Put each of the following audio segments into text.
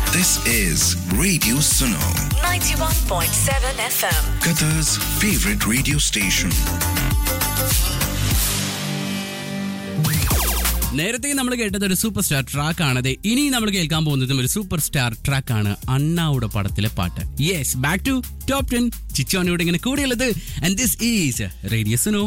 This is Radio Suno, 91.7 FM. Qatar's favorite radio station. നേരത്തെ നമ്മൾ കേട്ടത് ഒരു സൂപ്പർ സ്റ്റാർ ട്രാക്ക് ആണ് ഇനി നമ്മൾ കേൾക്കാൻ പോകുന്നതും ഒരു സൂപ്പർ സ്റ്റാർ ട്രാക്ക് ആണ് അണ്ണാവുടെ പടത്തിലെ പാട്ട് yes back to top ten ചിച്ചോനോട് ഇങ്ങനെ കൂടിയുള്ളത് and this is radio Suno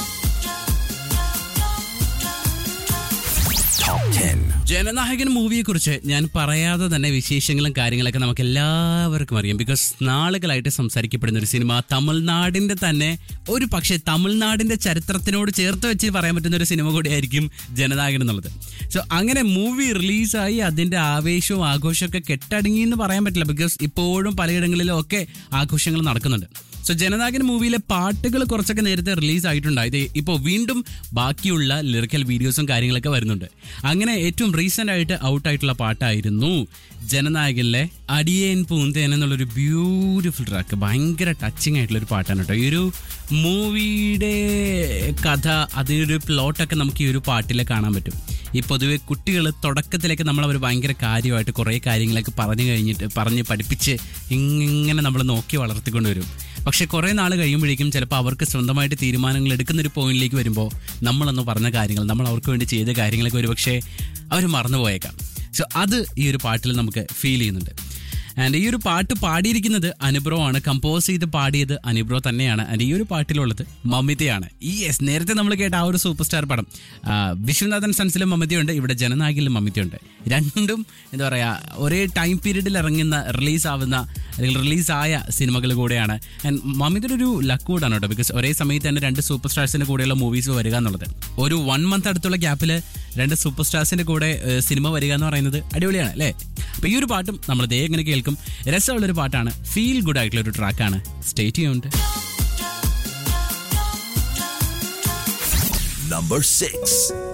Jananayagan മൂവിയെ കുറിച്ച് ഞാൻ പറയാതെ തന്നെ വിശേഷങ്ങളും കാര്യങ്ങളൊക്കെ നമുക്ക് എല്ലാവർക്കും അറിയാം ബിക്കോസ് നാളുകളായിട്ട് സംസാരിക്കപ്പെടുന്ന ഒരു സിനിമ തമിഴ്നാടിന്റെ തന്നെ ഒരു പക്ഷേ തമിഴ്നാടിന്റെ ചരിത്രത്തിനോട് ചേർത്ത് വെച്ച് പറയാൻ പറ്റുന്ന ഒരു സിനിമ കൂടിയായിരിക്കും ജനനായകൻ എന്നുള്ളത് സോ അങ്ങനെ മൂവി റിലീസായി അതിന്റെ ആവേശവും ആഘോഷമൊക്കെ കെട്ടടങ്ങി എന്ന് പറയാൻ പറ്റില്ല ബിക്കോസ് ഇപ്പോഴും പലയിടങ്ങളിലും ഒക്കെ ആഘോഷങ്ങൾ നടക്കുന്നുണ്ട് സോ ജനനായകൻ മൂവിയിലെ പാട്ടുകൾ കുറച്ചൊക്കെ നേരത്തെ റിലീസ് ആയിട്ടുണ്ടായത് ഇപ്പോൾ വീണ്ടും ബാക്കിയുള്ള ലിറിക്കൽ വീഡിയോസും കാര്യങ്ങളൊക്കെ വരുന്നുണ്ട് അങ്ങനെ ഏറ്റവും റീസെന്റ് ആയിട്ട് ഔട്ടായിട്ടുള്ള പാട്ടായിരുന്നു ജനനായകനിലെ അടിയേൻ പൂന്തേൻ എന്നുള്ളൊരു ബ്യൂട്ടിഫുൾ ട്രാക്ക് ഭയങ്കര ടച്ചിങ് ആയിട്ടുള്ള ഒരു പാട്ടാണ് കേട്ടോ ഈ ഒരു മൂവിയുടെ കഥ അതിനൊരു പ്ലോട്ടൊക്കെ നമുക്ക് ഈ ഒരു പാട്ടിൽ കാണാൻ പറ്റും ഈ പൊതുവെ കുട്ടികൾ തുടക്കത്തിലേക്ക് നമ്മൾ അവർ ഭയങ്കര കാര്യമായിട്ട് കുറേ കാര്യങ്ങളൊക്കെ പറഞ്ഞു കഴിഞ്ഞിട്ട് പറഞ്ഞ് പഠിപ്പിച്ച് ഇങ്ങനെ നമ്മൾ നോക്കി വളർത്തിക്കൊണ്ട് വരും പക്ഷെ കുറേ നാൾ കഴിയുമ്പോഴേക്കും ചിലപ്പോൾ അവർക്ക് സ്വന്തമായിട്ട് തീരുമാനങ്ങൾ എടുക്കുന്ന ഒരു പോയിന്റിലേക്ക് വരുമ്പോൾ നമ്മളന്ന് പറഞ്ഞ കാര്യങ്ങൾ നമ്മൾ അവർക്ക് വേണ്ടി ചെയ്ത കാര്യങ്ങളൊക്കെ ഒരു പക്ഷേ അവർ മറന്നുപോയേക്കാം സോ അത് ഈ ഒരു പാട്ടിൽ നമുക്ക് ഫീൽ ചെയ്യുന്നുണ്ട് ആൻഡ് ഈ ഒരു പാട്ട് പാടിയിരിക്കുന്നത് അനുബ്രോ ആണ് കമ്പോസ് ചെയ്ത് പാടിയത് അനുബ്രോ തന്നെയാണ് ആൻഡ് ഈ ഒരു പാട്ടിലുള്ളത് മമിതയാണ് ഈ യെസ് നേരത്തെ നമ്മൾ കേട്ട ആ ഒരു സൂപ്പർ സ്റ്റാർ പടം ആ, വിശ്വനാഥൻ സൺസിലും മമിതയുണ്ട് ഇവിടെ ജനനായകിലും മമിതയുണ്ട് രണ്ടും എന്താ പറയുക ഒരേ ടൈം പീരീഡിൽ ഇറങ്ങുന്ന റിലീസ് ആവുന്ന അല്ലെങ്കിൽ റിലീസായ സിനിമകൾ കൂടെയാണ് ആൻഡ് മമിതയുടെ ഒരു ലക്ക് കൂടാണ് കേട്ടോ ബിക്കോസ് ഒരേ സമയത്ത് തന്നെ രണ്ട് സൂപ്പർ സ്റ്റാർസിന്റെ കൂടെയുള്ള മൂവീസ് വരിക എന്നുള്ളത് ഒരു വൺ മന്ത് അടുത്തുള്ള ഗ്യാപ്പിൽ രണ്ട് സൂപ്പർ സ്റ്റാർസിന്റെ കൂടെ ഏഹ്, സിനിമ വരിക എന്ന് പറയുന്നത് അടിപൊളിയാണ് അല്ലേ അപ്പൊ ഈ ഒരു പാട്ടും നമ്മൾ ദേ എങ്ങനെ കേൾക്കും രസമുള്ളൊരു പാട്ടാണ് ഫീൽ ഗുഡ് ആയിട്ടുള്ള ഒരു ട്രാക്കാണ് സ്റ്റേറ്റ് ചെയ്യുന്നുണ്ട് Number six.